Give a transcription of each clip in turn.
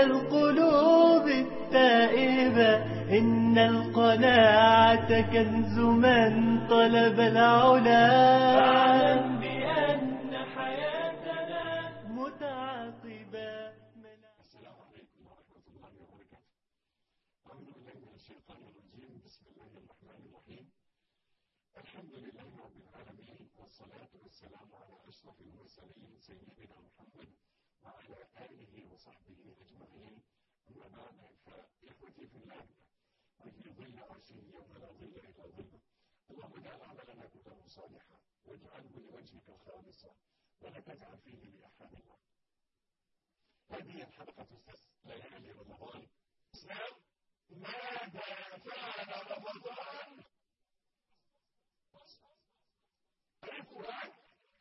القلوب التائبة إن القناعة كنز من طلب العلا فاعلم بأن حياتنا متعاقبة السلام عليكم ورحمة الله وبركاته أعوذ بالله من الشيطان الرجيم بسم الله الرحمن الرحيم الحمد لله رب العالمين والصلاة والسلام على أشرف المرسلين سيدنا محمد وعلى آله وصحبه أجمعين أما بعد فإخوتي في الله وفي ظل عرشه يوم لا ظل إلا ظله اللهم اجعل عملنا كله صالحا واجعله لوجهك خالصا ولا تجعل فيه لأحد الله هذه الحلقة السادسة ليالي رمضان إسلام ماذا فعل رمضان القرآن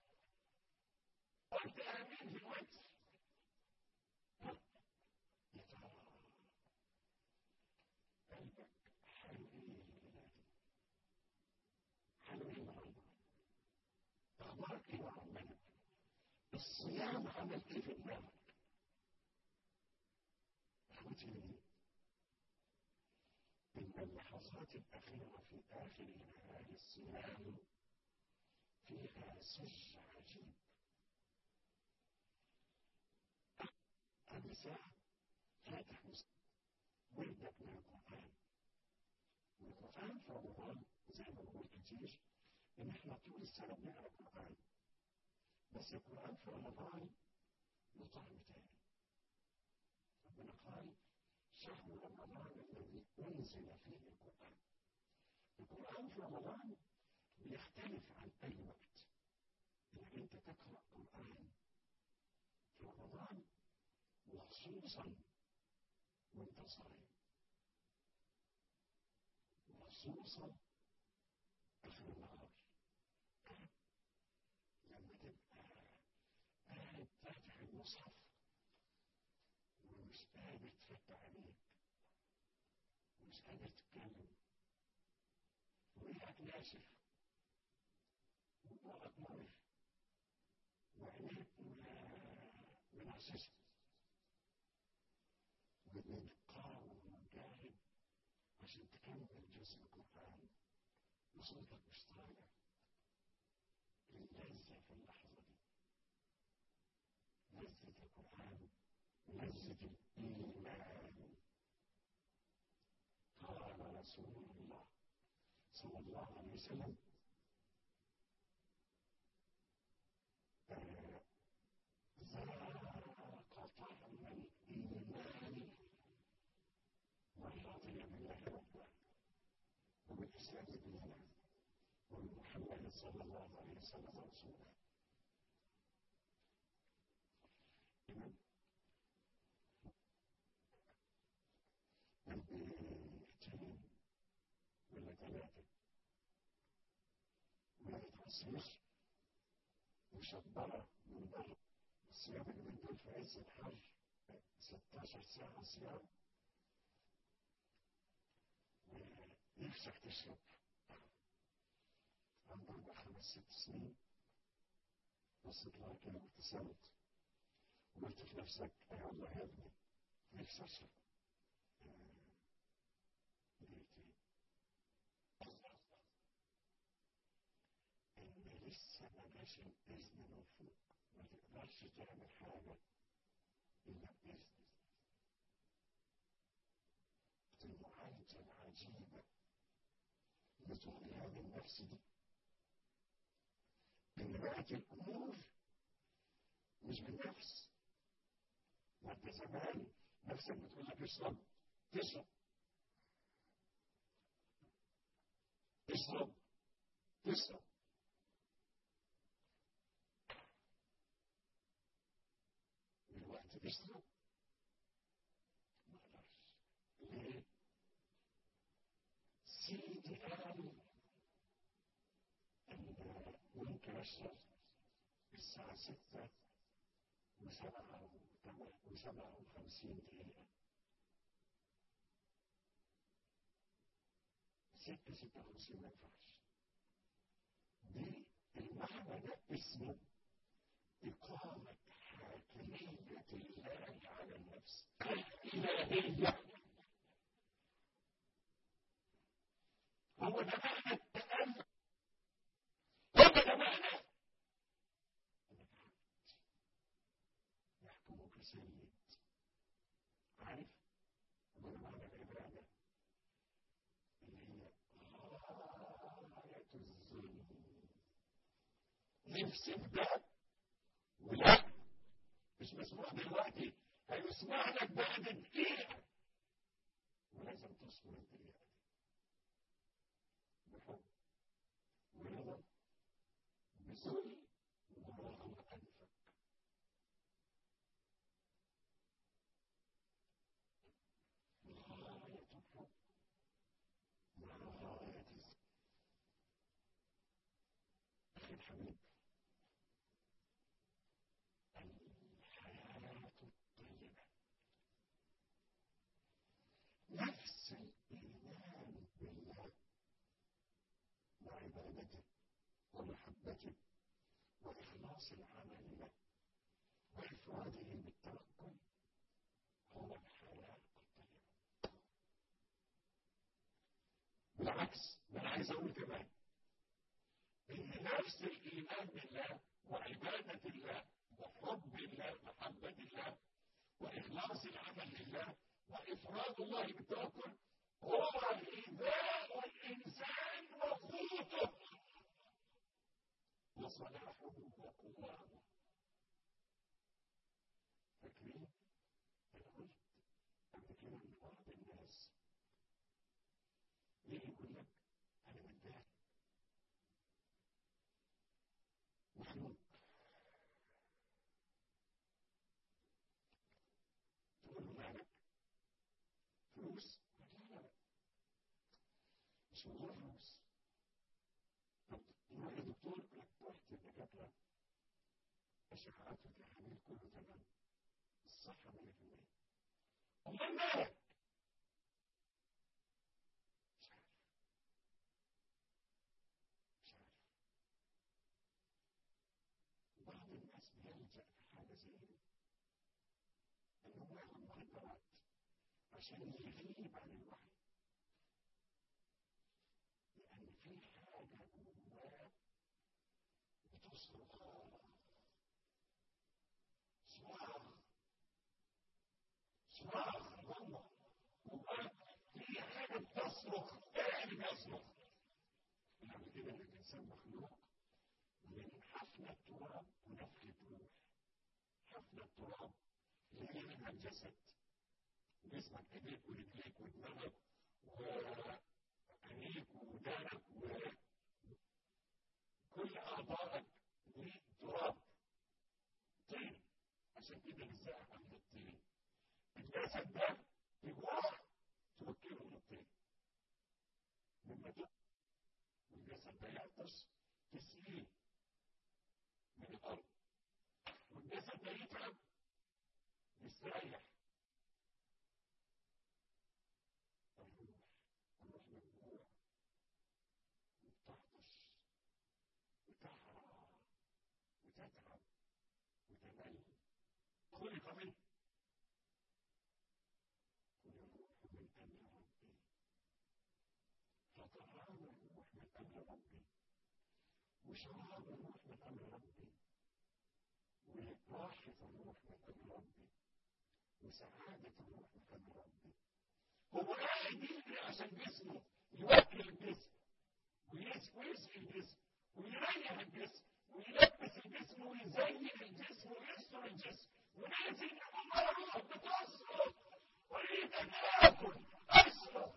قلت آمين في الوقت يا ترى قلبك حلوين حلوين رمضان أخبارك إيه مع ربنا الصيام عمل إيه في دماغك إخوتي إن اللحظات الأخيرة في آخر نهار الصيام فيها سج عجيب قبل ساعة فاتح وردك من القرآن والقرآن في رمضان زي ما بقول كتير إن إحنا طول السنة بنقرأ القرآن بس القرآن في رمضان له طعم تاني ربنا قال شهر رمضان الذي أنزل فيه القرآن القرآن في رمضان بيختلف عن أي وقت إنك أنت تقرأ قرآن في رمضان وخصوصا وأنت صايم وخصوصا آخر النهار لما تبقى قاعد فاتح المصحف ومش قادر تفتح عينيك ومش قادر تتكلم وريحك ناشف وبقك مريح وعينيك منعششة وبتقاوم ومجاهد عشان تكمل جزء القرآن وصوتك مش طالع اللذة في اللحظة دي لذة القرآن لذة الإيمان قال رسول الله صلى الله عليه وسلم ذاق طعم الإيمان من رضي بالله ربا وبالإسلام دينا وبمحمد صلى الله عليه وسلم رسولا إذن البيتين ولا ثلاثة ما يتعصيش مشبرة من بره الصيام اللي من دول في عز الحر 16 ساعة صيام ونفسك تشرب عند أربع خمس ست سنين بصيت لها كده وابتسمت وقلت في نفسك يا الله يا ابني نفسي أشرب دقيقتين إن لسه ما جاش الإذن من فوق ما تقدرش تعمل حاجة إلا بإذن المعالجة العجيبة لطغيان النفس دي إن بقت الأمور مش بالنفس ما أنت زمان نفسك بتقول لك اشرب تشرب اشرب تشرب دلوقتي تشرب ما اقدرش ليه؟ سيدي قال ان ممكن اشرب الساعة ستة وسبعة وسبعة وخمسين دقيقة ستة ستة وخمسين ما ينفعش دي المعنى ده اسمه إقامة حاكمية الله على النفس الإلهية هو ده معنى التألق هو ده معنى يحكمك سيد عارف هو ده معنى العبادة اللي هي غاية الظلم نفسك ده ولا مش مسموح دلوقتي هيسمع لك بعد دقيقة ولازم تصبر الدقيقة بحب ورضا بذل ورغم أنفك غاية الحب وغاية الذل أخي الحبيب الحياة الطيبة نفس الإيمان بالله وعبادته ومحبته وإخلاص العمل له وإفراده بالتوكل هو الحياة الطيبة بالعكس ده أنا عايز أقول كمان إن نفس الإيمان بالله وعبادة الله وحب الله محبة الله وإخلاص العمل لله وإفراد الله بالتوكل هو غذاء الإنسان وقوته وصلاحه وقوامه فاكرين؟ أنا قلت قبل كده لبعض الناس ليه يقول لك أنا متضايق مخنوق تقول له مالك فلوس لا لا مش موضوع فلوس طب يروح لدكتور يقول لك رحت الدكاتره اشعاعات وتحاليل كله تمام الصحه 100% امال مالك مش عارف مش عارف بعض الناس بيلجأ في حاجة زي دي إنه ياخد مخدرات عشان يغيب عن الوحي لأن في حاجة جواه بتصرخ صراخ صراخ جوه جواه في حاجة بتصرخ قاعد بيصرخ يعني كده الإنسان مخلوق من حفنة تراب ونفخة روح حفنة تراب اللي هي منها الجسد جسمك ايديك ورجليك ودماغك وعينيك ودانك وكل اعضائك دي تراب طين عشان كده نزاح عن الطين الجسد ده تجوع توكله من الطين لما والجسد ده يعطش تسقيه من الأرض والجسد ده يتعب يستريح الروح الروح مجموع وبتعطش وتحرى وتتعب وتمل خلق منه قل الروح من أمر ربي فطعام الروح من أمر ربي وشراب الروح من أمر ربي وراحة الروح من أمر ربي وسعادة الروح من أمر ربي هو قاعد يجري عشان جسمه يوكل الجسم ويسقي الجسم ويريح الجسم ويلبس الجسم ويزين الجسم ويستر الجسم ولازم يقوم الروح بتصرخ اريد ان اكل اصرخ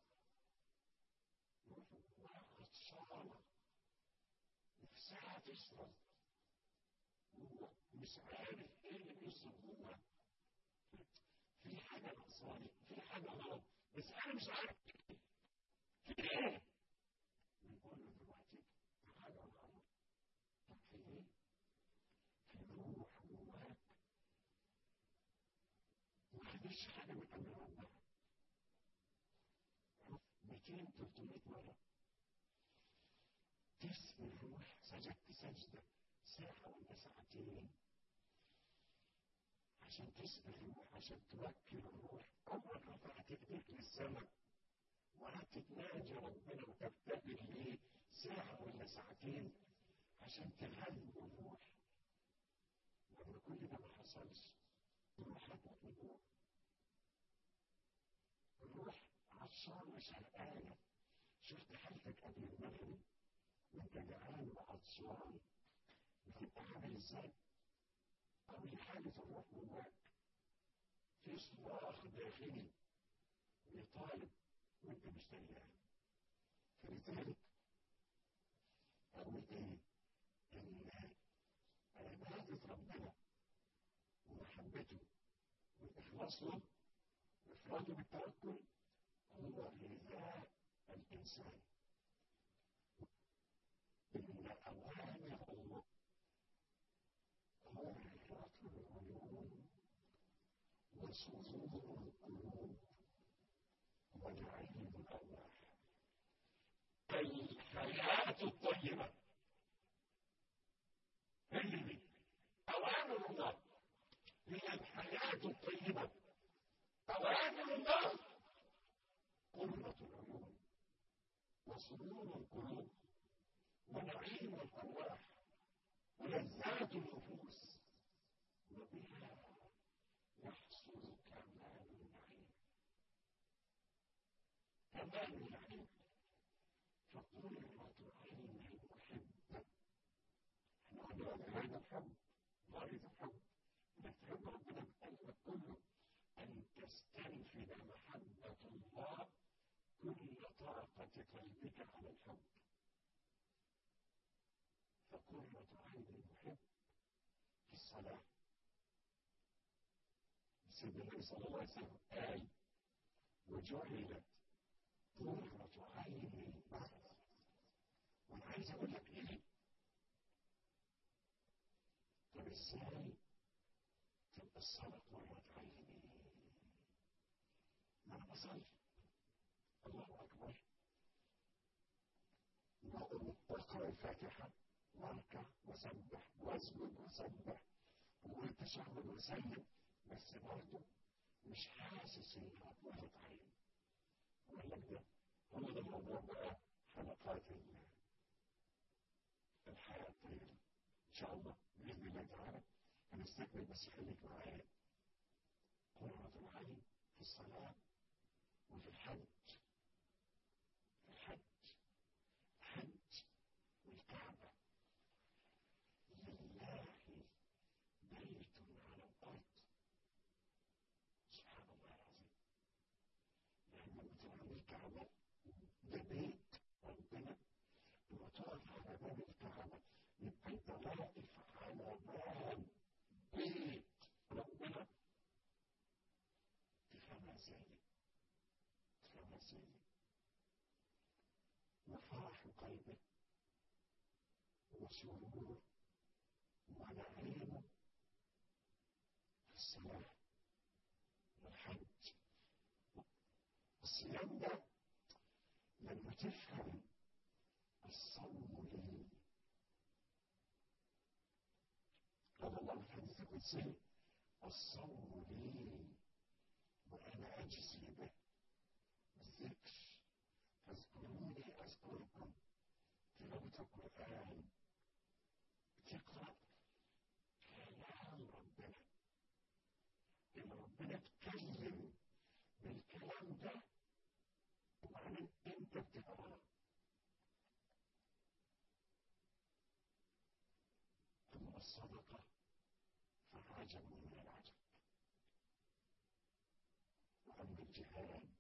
عطشانه نفسها تشرب هو مش عارف ايه اللي بيشرب جوه في حاجه ناقصاني في حاجه غلط بس انا مش عارف في ايه بيقول له دلوقتي في حاجه غلط طب في ايه في روح جواك ما خدش حاجه من امر ربنا 200 300 مره تسمي الروح سجدت سجدة ساعة ولا ساعتين عشان تسأل الروح عشان توكل الروح عمرك ما رفعت ايديك للسماء ولا تتناجي ربنا وتبتهل ليه ساعة ولا ساعتين عشان تغلب الروح لما كل ده ما حصلش الروح هتموت من جوه الروح عطشان وشرقانة شفت حالتك قبل المغرب وانت جعان وعطشان بتبقى عامل ازاي؟ أو حالة الروح جواك في صراخ داخلي بيطالب وانت مش دريان فلذلك أقول إيه؟ إن عبادة ربنا ومحبته والإخلاص له وإفراده بالتوكل هو غذاء الإنسان إن أوامر الله قرة العيون وسرور القلوب ونعيم الأرواح الحياة الطيبة هذه أوامر الله هي الحياة الطيبة أوامر الله قرة العيون وسرور القلوب ونعيم الأرواح ولذات النفوس وبها يحصل كمال النعيم كمال النعيم فقرة عين المحبة احنا قلنا غاية الحب غاية الحب انك تحب ربنا بقلبك كله ان تستنفذ محبة الله كل طاقة قلبك على الحب فقرة عين المحب في الصلاة سيدنا النبي صلى الله عليه وسلم قال وجعلت قرة عين بعد وانا عايز اقول لك ايه طب ازاي تبقى الصلاة قرة عيني ما انا بصلي الله اكبر واقرا الفاتحة واركع وسبح واسجد وسبح والتشهد وسلم بس برضه مش حاسس انها قرة عين ولا ده هو ده الموضوع بقى حلقات الحياة الطيبة إن شاء الله بإذن الله تعالى هنستكمل بس خليك معايا قرة العين في الصلاة وفي الحج في الحج الحج والكعبة لله بيت على الأرض سبحان الله العظيم لما بتقول الكعبة ده بيت ربنا لما تقف على باب الكعبة يبقى انت واقف على باب بيت ربنا تفهمها ازاي تفهمها ازاي وفرح قلبك وسرور ونعيم في الصلاة والحج الصيام ده لما تفهم الصوم ليه قال الله في الحديث القدسي الصوم لي وانا اجزي به الذكر فاذكروني اذكركم تلاوة القرآن تقرأ كلام ربنا إن ربنا اتكلم بالكلام ده وبعدين انت بتقرأ ثم الصدقة فعجب من العجب وأما الجهاد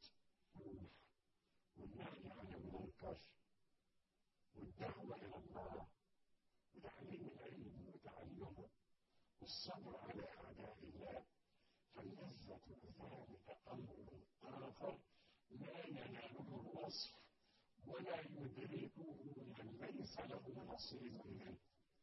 والنهي عن المنكر والدعوة إلى الله وتعليم العلم وتعلمه والصبر على أعداء الله فلذة ذلك أمر آخر لا يناله الوصف ولا يدركه من ليس له نصيب منه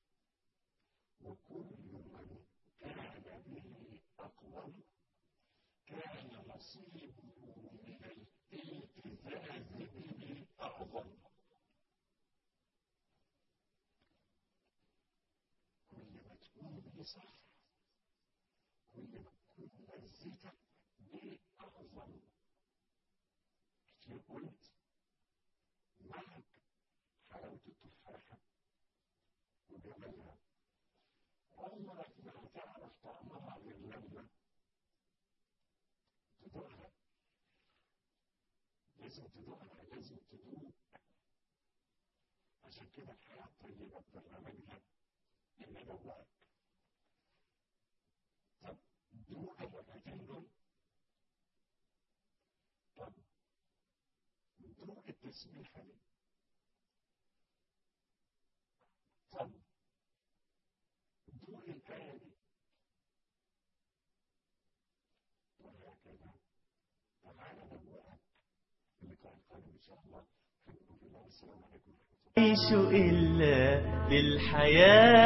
وكل من كان به أقوم كان نصيبه من الالتزاز به أعظم كل ما تكون به صح كل ما لازم تدوقها لازم تدوق عشان كده الحياة الطيبة ببرنامجها إن أدوقك طب دوق الركعتين دول طب دوق التسبيحة دي طب دوق الآية دي وهكذا تعالى دوقك اللقاء القادم إن شاء الله هنقول لله السلام عليكم ورحمة الله يعيش إلا للحياة